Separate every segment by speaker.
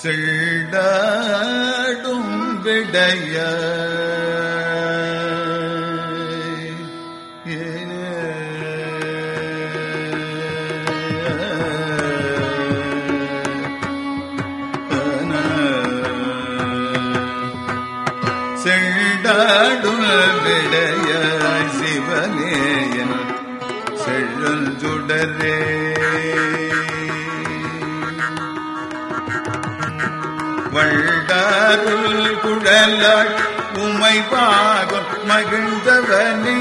Speaker 1: செல்லாடும் விடைய செண்டாடும் விடைய சிவனேயன் செள்ளல் சுடரே வள்டாருள் குழலாள் உமை பாகம் மகிழ்ந்தவனே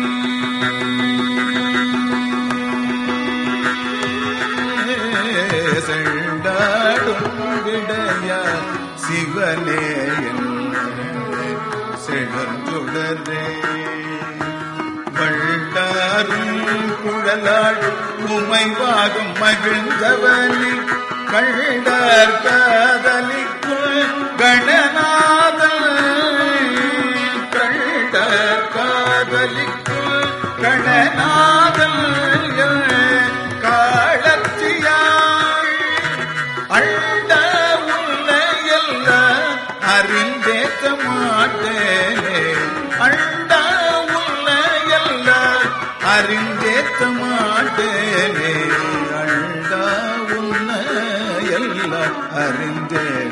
Speaker 1: செண்டாடும் விடைய சிவனே செழுந்துடரே வள்டாரும் குழலாள் உமை பாகம் மகிழ்ந்தவனே கள்ளர் காதலிக்குள் கணநாதன் கள்ளர் காதலிக்குள் கணநாதன் காலத்தியாள் அண்ட உன்னையெல்லாம் அறிந்தேற்ற மாட்டேனே அண்ட உன்னையெல்லாம் அறிந்தேற்ற மாட்டேனே அண்ட உன்னையெல்லாம் அறிந்தே